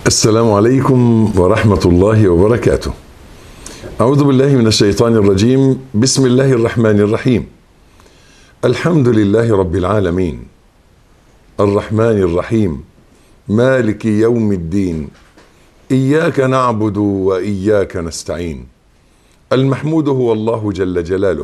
السلام عليكم ورحمة الله وبركاته. أعوذ بالله من الشيطان الرجيم، بسم الله الرحمن الرحيم. الحمد لله رب العالمين. الرحمن الرحيم. مالك يوم الدين. إياك نعبد وإياك نستعين. المحمود هو الله جل جلاله.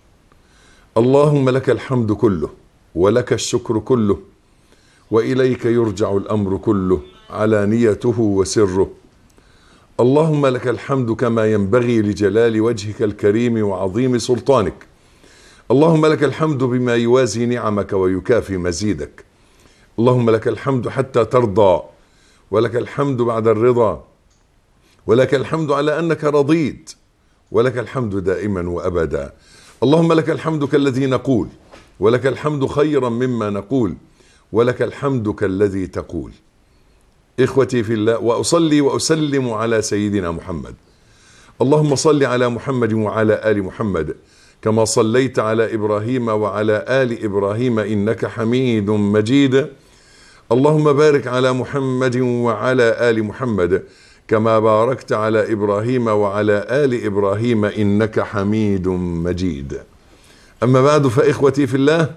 اللهم لك الحمد كله ولك الشكر كله واليك يرجع الامر كله علانيته وسره اللهم لك الحمد كما ينبغي لجلال وجهك الكريم وعظيم سلطانك اللهم لك الحمد بما يوازي نعمك ويكافي مزيدك اللهم لك الحمد حتى ترضى ولك الحمد بعد الرضا ولك الحمد على انك رضيت ولك الحمد دائما وابدا اللهم لك الحمد كالذي نقول ولك الحمد خيرا مما نقول ولك الحمد كالذي تقول اخوتي في الله واصلي واسلم على سيدنا محمد اللهم صل على محمد وعلى ال محمد كما صليت على ابراهيم وعلى ال ابراهيم انك حميد مجيد اللهم بارك على محمد وعلى ال محمد كما باركت على ابراهيم وعلى ال ابراهيم انك حميد مجيد اما بعد فاخوتي في الله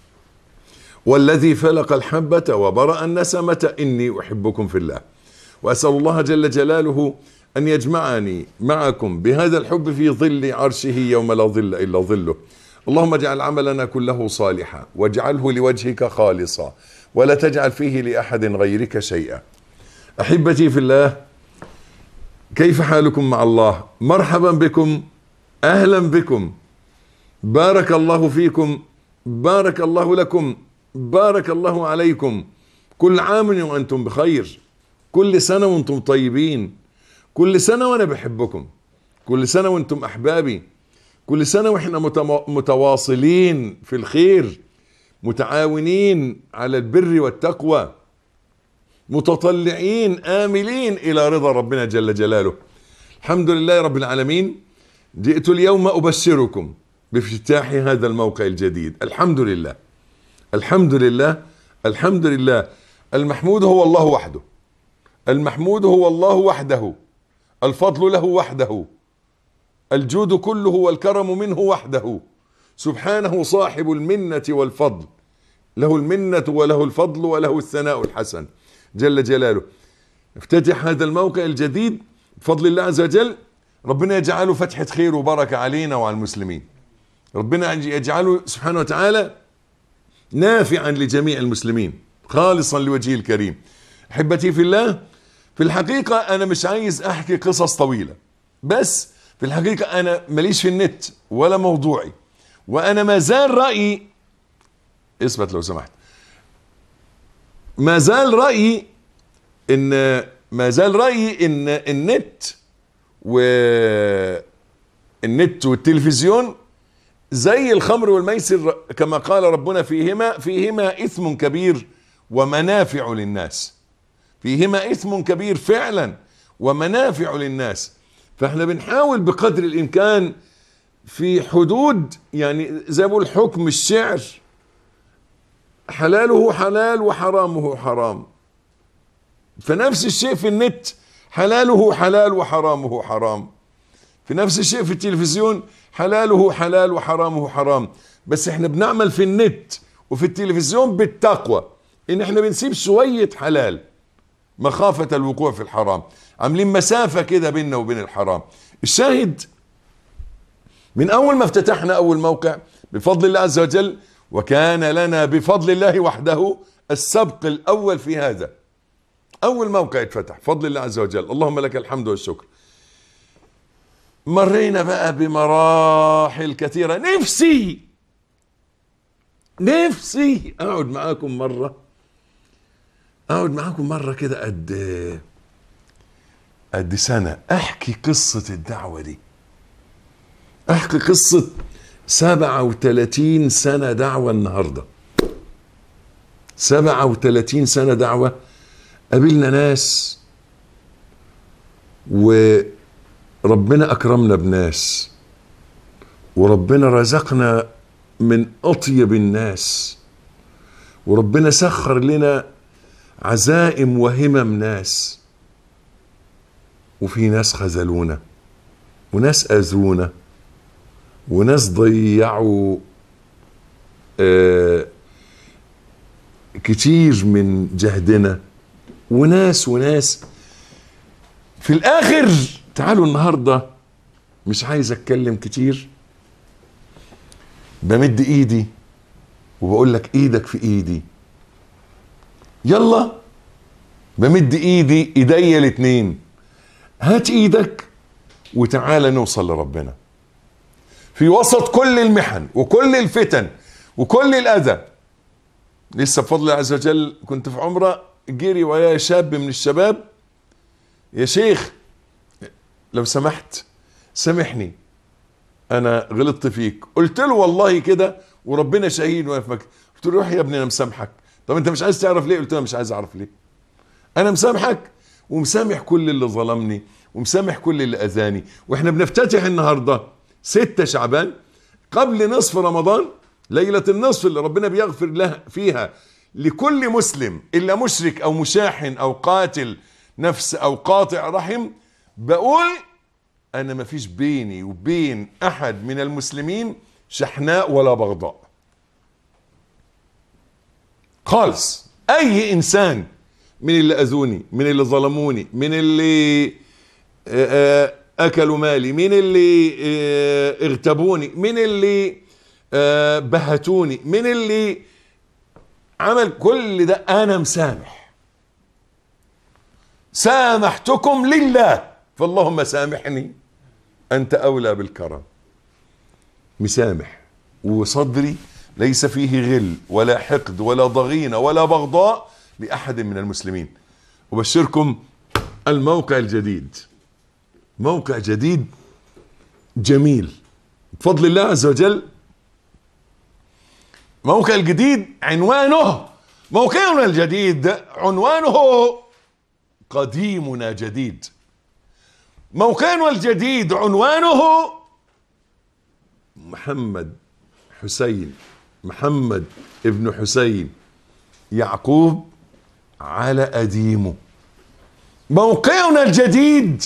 والذي فلق الحبة وبرأ النسمة إني أحبكم في الله وأسأل الله جل جلاله أن يجمعني معكم بهذا الحب في ظل عرشه يوم لا ظل إلا ظله اللهم اجعل عملنا كله صالحا واجعله لوجهك خالصا ولا تجعل فيه لأحد غيرك شيئا أحبتي في الله كيف حالكم مع الله مرحبا بكم أهلا بكم بارك الله فيكم بارك الله لكم بارك الله عليكم كل عام وانتم بخير كل سنه وانتم طيبين كل سنه وانا بحبكم كل سنه وانتم احبابي كل سنه واحنا متواصلين في الخير متعاونين على البر والتقوى متطلعين املين الى رضا ربنا جل جلاله الحمد لله رب العالمين جئت اليوم ابشركم بافتتاح هذا الموقع الجديد الحمد لله الحمد لله الحمد لله المحمود هو الله وحده المحمود هو الله وحده الفضل له وحده الجود كله والكرم منه وحده سبحانه صاحب المنة والفضل له المنة وله الفضل وله الثناء الحسن جل جلاله افتتح هذا الموقع الجديد بفضل الله عز وجل ربنا يجعله فتحة خير وبركة علينا وعلى المسلمين ربنا يجعله سبحانه وتعالى نافعا لجميع المسلمين خالصا لوجهه الكريم احبتي في الله في الحقيقه انا مش عايز احكي قصص طويله بس في الحقيقه انا ماليش في النت ولا موضوعي وانا ما زال رايي اثبت لو سمحت ما زال رايي ان ما زال رايي ان النت و النت والتلفزيون زي الخمر والميسر كما قال ربنا فيهما فيهما اثم كبير ومنافع للناس فيهما اثم كبير فعلا ومنافع للناس فاحنا بنحاول بقدر الامكان في حدود يعني زي بقول حكم الشعر حلاله حلال وحرامه حرام فنفس الشيء في النت حلاله حلال وحرامه حرام في نفس الشيء في التلفزيون حلاله حلال وحرامه حرام بس احنا بنعمل في النت وفي التلفزيون بالتقوى ان احنا بنسيب شوية حلال مخافة الوقوع في الحرام عاملين مسافة كده بيننا وبين الحرام الشاهد من اول ما افتتحنا اول موقع بفضل الله عز وجل وكان لنا بفضل الله وحده السبق الاول في هذا اول موقع اتفتح فضل الله عز وجل اللهم لك الحمد والشكر مرينا بقى بمراحل كثيرة نفسي نفسي اقعد معاكم مرة اقعد معاكم مرة كده قد قد سنة احكي قصة الدعوة دي احكي قصة سبعة وثلاثين سنة دعوة النهاردة سبعة وثلاثين سنة دعوة قابلنا ناس و ربنا اكرمنا بناس وربنا رزقنا من اطيب الناس وربنا سخر لنا عزائم وهمم ناس وفي ناس خذلونا وناس اذونا وناس ضيعوا آه كتير من جهدنا وناس وناس في الاخر تعالوا النهارده مش عايز اتكلم كتير بمد ايدي وبقول لك ايدك في ايدي يلا بمد ايدي ايديا الاتنين هات ايدك وتعالى نوصل لربنا في وسط كل المحن وكل الفتن وكل الاذى لسه بفضل الله عز وجل كنت في عمره جري ويا شاب من الشباب يا شيخ لو سمحت سامحني انا غلطت فيك قلت له والله كده وربنا شهيد واقف مك- قلت له روح يا ابني انا مسامحك طب انت مش عايز تعرف ليه قلت له مش عايز اعرف ليه انا مسامحك ومسامح كل اللي ظلمني ومسامح كل اللي اذاني واحنا بنفتتح النهارده ستة شعبان قبل نصف رمضان ليلة النصف اللي ربنا بيغفر له فيها لكل مسلم الا مشرك او مشاحن او قاتل نفس او قاطع رحم بقول انا ما فيش بيني وبين احد من المسلمين شحناء ولا بغضاء خالص اي انسان من اللي اذوني من اللي ظلموني من اللي آه، آه، اكلوا مالي من اللي آه، اغتابوني من اللي آه، بهتوني من اللي عمل كل ده انا مسامح سامحتكم لله فاللهم سامحني انت اولى بالكرم مسامح وصدري ليس فيه غل ولا حقد ولا ضغينه ولا بغضاء لاحد من المسلمين ابشركم الموقع الجديد موقع جديد جميل بفضل الله عز وجل موقع الجديد عنوانه موقعنا الجديد عنوانه قديمنا جديد موقعنا الجديد عنوانه محمد حسين محمد ابن حسين يعقوب على أديمه موقعنا الجديد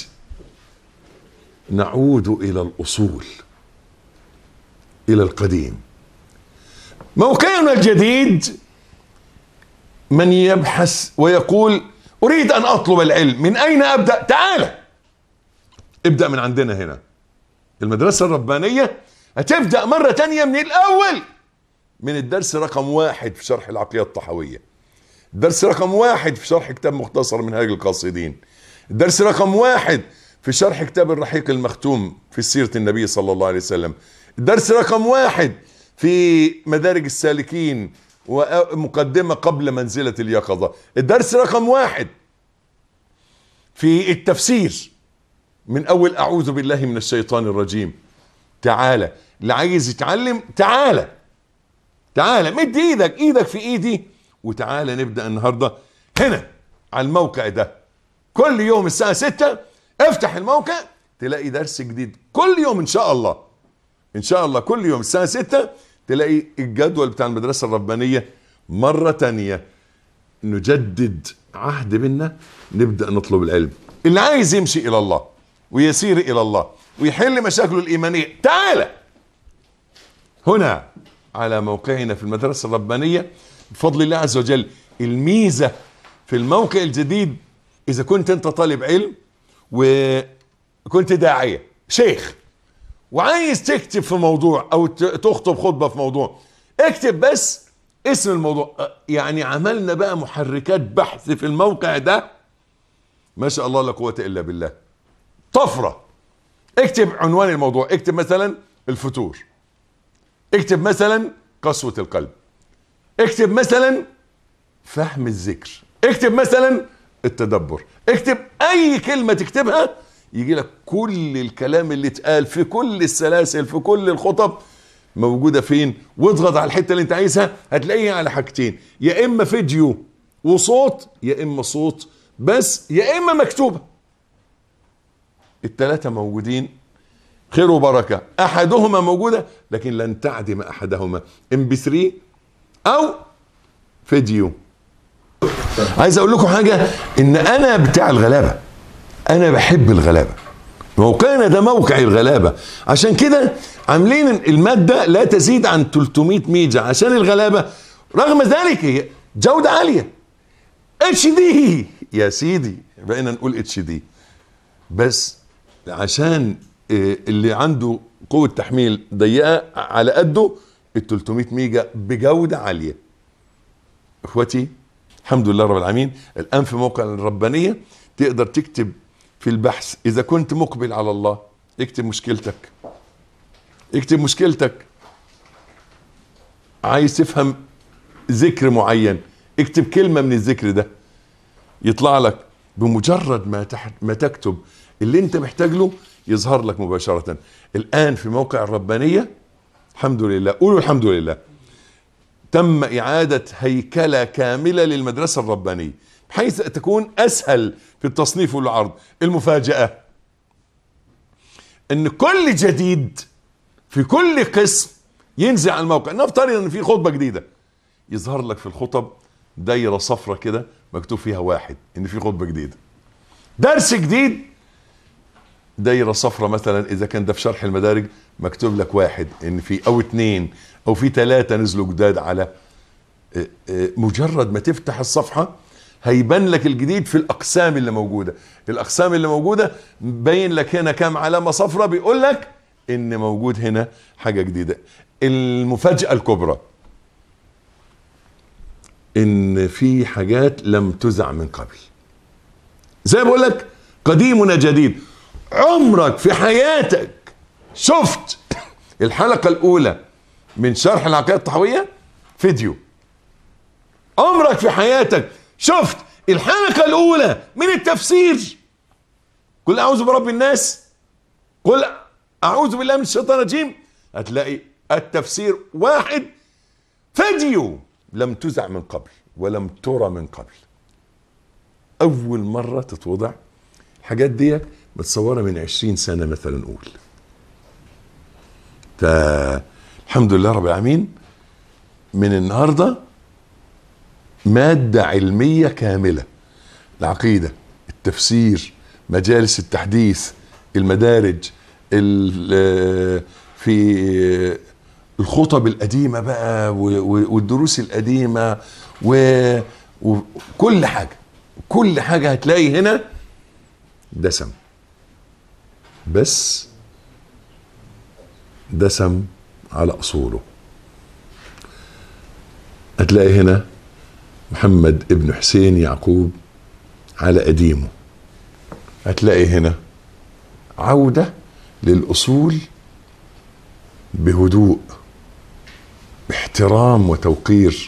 نعود إلى الأصول إلى القديم موقعنا الجديد من يبحث ويقول أريد أن أطلب العلم من أين أبدأ تعال ابدأ من عندنا هنا المدرسة الربانية هتبدأ مرة تانية من الأول من الدرس رقم واحد في شرح العقيدة الطحوية الدرس رقم واحد في شرح كتاب مختصر منهاج القاصدين الدرس رقم واحد في شرح كتاب الرحيق المختوم في سيرة النبي صلى الله عليه وسلم الدرس رقم واحد في مدارج السالكين ومقدمة قبل منزلة اليقظة الدرس رقم واحد في التفسير من أول أعوذ بالله من الشيطان الرجيم تعالى اللي عايز يتعلم تعالى تعالى مد ايدك ايدك في ايدي وتعالى نبدأ النهاردة هنا على الموقع ده كل يوم الساعة ستة افتح الموقع تلاقي درس جديد كل يوم ان شاء الله ان شاء الله كل يوم الساعة ستة تلاقي الجدول بتاع المدرسة الربانية مرة تانية نجدد عهد بينا نبدأ نطلب العلم اللي عايز يمشي إلى الله ويسير إلى الله ويحل مشاكله الإيمانية تعالى هنا على موقعنا في المدرسة الربانية بفضل الله عز وجل الميزة في الموقع الجديد إذا كنت أنت طالب علم وكنت داعية شيخ وعايز تكتب في موضوع أو ت- تخطب خطبة في موضوع اكتب بس اسم الموضوع أه، يعني عملنا بقى محركات بحث في الموقع ده ما شاء الله لا قوة إلا بالله طفرة اكتب عنوان الموضوع اكتب مثلا الفتور اكتب مثلا قسوة القلب اكتب مثلا فهم الذكر اكتب مثلا التدبر اكتب اي كلمة تكتبها يجي لك كل الكلام اللي اتقال في كل السلاسل في كل الخطب موجودة فين واضغط على الحتة اللي انت عايزها هتلاقيها على حاجتين يا اما فيديو وصوت يا اما صوت بس يا اما مكتوبة التلاتة موجودين خير وبركة احدهما موجودة لكن لن تعدم احدهما ام بي 3 او فيديو عايز اقول لكم حاجة ان انا بتاع الغلابة انا بحب الغلابه موقعنا ده موقع الغلابه عشان كده عاملين الماده لا تزيد عن 300 ميجا عشان الغلابه رغم ذلك هي جوده عاليه اتش دي يا سيدي بقينا نقول اتش دي بس عشان آه، اللي عنده قوه تحميل ضيقه على قده ال 300 ميجا بجوده عاليه اخوتي الحمد لله رب العالمين الان في موقع الربانيه تقدر تكتب في البحث اذا كنت مقبل على الله اكتب مشكلتك اكتب مشكلتك عايز تفهم ذكر معين اكتب كلمه من الذكر ده يطلع لك بمجرد ما تحت ما تكتب اللي انت محتاج له يظهر لك مباشره الان في موقع الربانيه الحمد لله قولوا الحمد لله تم إعادة هيكلة كاملة للمدرسة الربانية بحيث تكون أسهل في التصنيف والعرض المفاجأة أن كل جديد في كل قسم ينزل على الموقع نفترض أن في خطبة جديدة يظهر لك في الخطب دايرة صفرة كده مكتوب فيها واحد إن في خطبة جديدة درس جديد دايرة صفرة مثلا إذا كان ده في شرح المدارج مكتوب لك واحد إن في أو اتنين أو في ثلاثة نزلوا جداد على آه، آه، مجرد ما تفتح الصفحة هيبان لك الجديد في الأقسام اللي موجودة الأقسام اللي موجودة باين لك هنا كام علامة صفرة بيقول لك إن موجود هنا حاجة جديدة المفاجأة الكبرى إن في حاجات لم تزع من قبل زي ما بقول لك قديمنا جديد عمرك في حياتك شفت الحلقة الأولى من شرح العقيدة الطحوية فيديو عمرك في حياتك شفت الحلقة الأولى من التفسير قل أعوذ برب الناس قل أعوذ بالله من الشيطان الرجيم هتلاقي التفسير واحد فيديو لم تزع من قبل ولم ترى من قبل أول مرة تتوضع الحاجات دي متصورة من عشرين سنة مثلا نقول فالحمد لله رب العالمين من النهارده مادة علمية كاملة العقيدة التفسير مجالس التحديث المدارج ال- في الخطب القديمة بقى و- و- والدروس القديمة و- وكل حاجة كل حاجة هتلاقي هنا دسم بس دسم على أصوله هتلاقي هنا محمد ابن حسين يعقوب على قديمه هتلاقي هنا عودة للأصول بهدوء باحترام وتوقير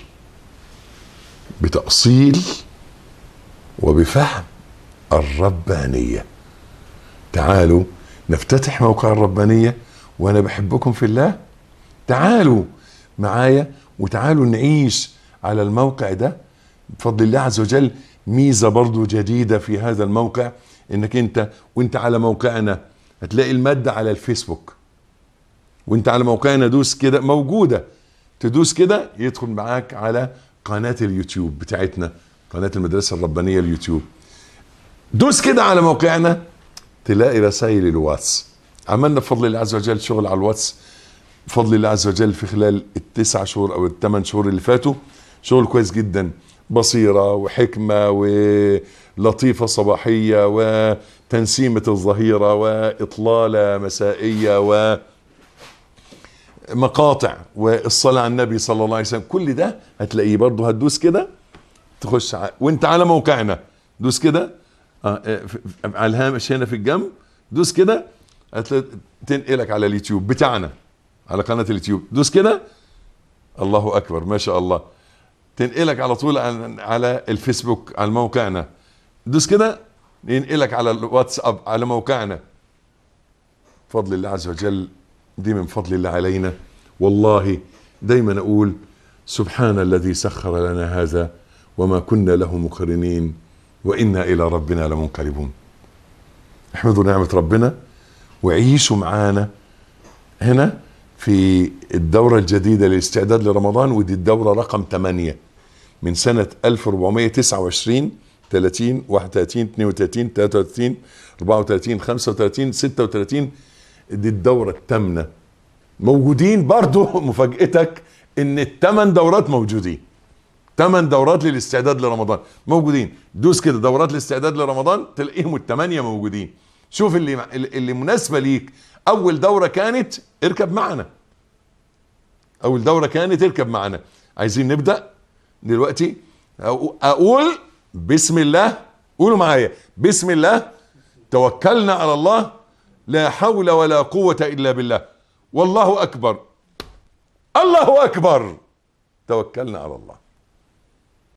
بتأصيل وبفهم الربانية تعالوا نفتتح موقع الربانية وأنا بحبكم في الله تعالوا معايا وتعالوا نعيش على الموقع ده بفضل الله عز وجل ميزة برضو جديدة في هذا الموقع انك انت وانت على موقعنا هتلاقي المادة على الفيسبوك وانت على موقعنا دوس كده موجودة تدوس كده يدخل معاك على قناة اليوتيوب بتاعتنا قناة المدرسة الربانية اليوتيوب دوس كده على موقعنا تلاقي رسائل الواتس عملنا بفضل الله عز وجل شغل على الواتس بفضل الله عز وجل في خلال التسع شهور او الثمان شهور اللي فاتوا شغل كويس جدا بصيره وحكمه ولطيفه صباحيه وتنسيمه الظهيره واطلاله مسائيه و مقاطع والصلاه على النبي صلى الله عليه وسلم كل ده هتلاقيه برضه هتدوس كده تخش ع... وانت على موقعنا دوس كده آه آه، ف- ف- على الهامش هنا في الجنب دوس كده هتلاقي تنقلك على اليوتيوب بتاعنا على قناه اليوتيوب دوس كده الله اكبر ما شاء الله تنقلك على طول على على الفيسبوك على موقعنا دوس كده ينقلك على الواتساب على موقعنا فضل الله عز وجل دي من فضل الله علينا والله دايما اقول سبحان الذي سخر لنا هذا وما كنا له مقرنين وانا الى ربنا لمنقلبون احمدوا نعمه ربنا وعيشوا معانا هنا في الدورة الجديدة للاستعداد لرمضان ودي الدورة رقم 8 من سنة 1429 30 31 32 33 34 35 36 دي الدورة الثامنة موجودين برضو مفاجأتك ان الثمان دورات موجودين ثمان دورات للاستعداد لرمضان موجودين دوس كده دورات الاستعداد لرمضان تلاقيهم الثمانية موجودين شوف اللي اللي مناسبة ليك اول دورة كانت اركب معنا اول دورة كانت اركب معنا عايزين نبدأ دلوقتي اقول بسم الله قولوا معايا بسم الله توكلنا على الله لا حول ولا قوة الا بالله والله اكبر الله اكبر توكلنا على الله